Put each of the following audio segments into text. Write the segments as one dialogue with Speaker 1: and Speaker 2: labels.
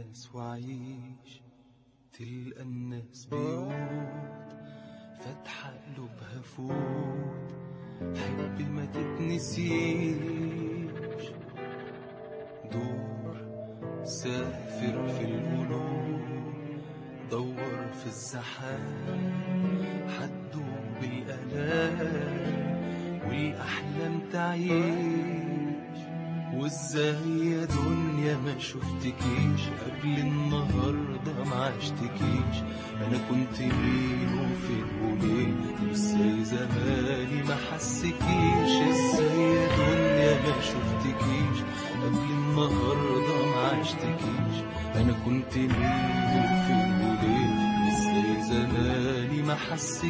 Speaker 1: الناس وعيش تلقى الناس بيوت فاتحة قلوبها فوت حب ما تتنسيش دور سافر في القلوب دور في الزحام حدوب الآلام والأحلام تعيش وازاي يا دنيا ما شفتكيش قبل النهاردة ما عشتكيش انا كنت مين وفين وليه وازاي زماني ما حسكيش ازاي يا دنيا ما شفتكيش قبل النهاردة ما عشتكيش انا كنت مين وفين وليه ازاي زماني ما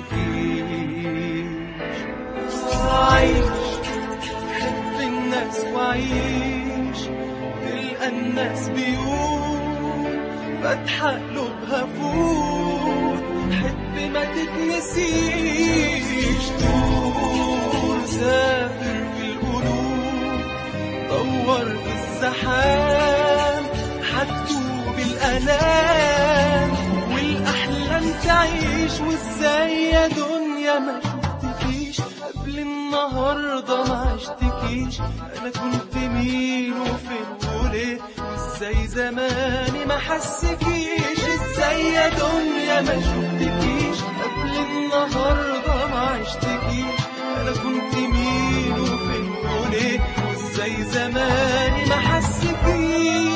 Speaker 1: حسكيش عايش حب الناس وعيش تلقى الناس بيوت فاتحة قلوبها فوت حب ما تتنسيش دور سافر في القلوب دور في الزحام حتوب الألام والأحلام تعيش وازاي يا دنيا ما شفتكيش قبل النهاردة ما عشتكيش أنا كنت مين وفين وليه ازاي زماني ما حسكيش ازاي يا دنيا ما شفتكيش قبل النهاردة ما عشتكيش أنا كنت مين وفين وليه وازاي زماني ما حسكيش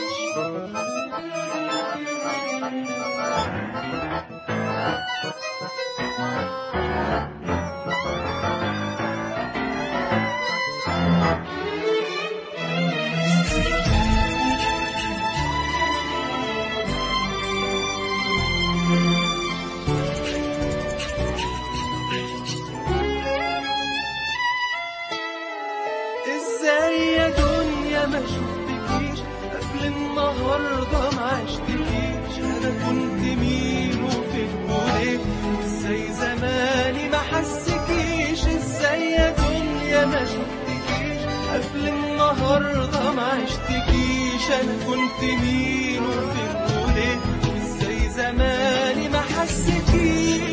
Speaker 1: ازاي يا دنيا ما شفتكيش قبل النهارده ما عشتكيش انا كنت مين وفين وليه ازاي زماني ما حسكيش ازاي يا دنيا ما شفتكيش قبل النهارده ما عشتكيش انا كنت مين وفين وليه ازاي زماني ما حسكيش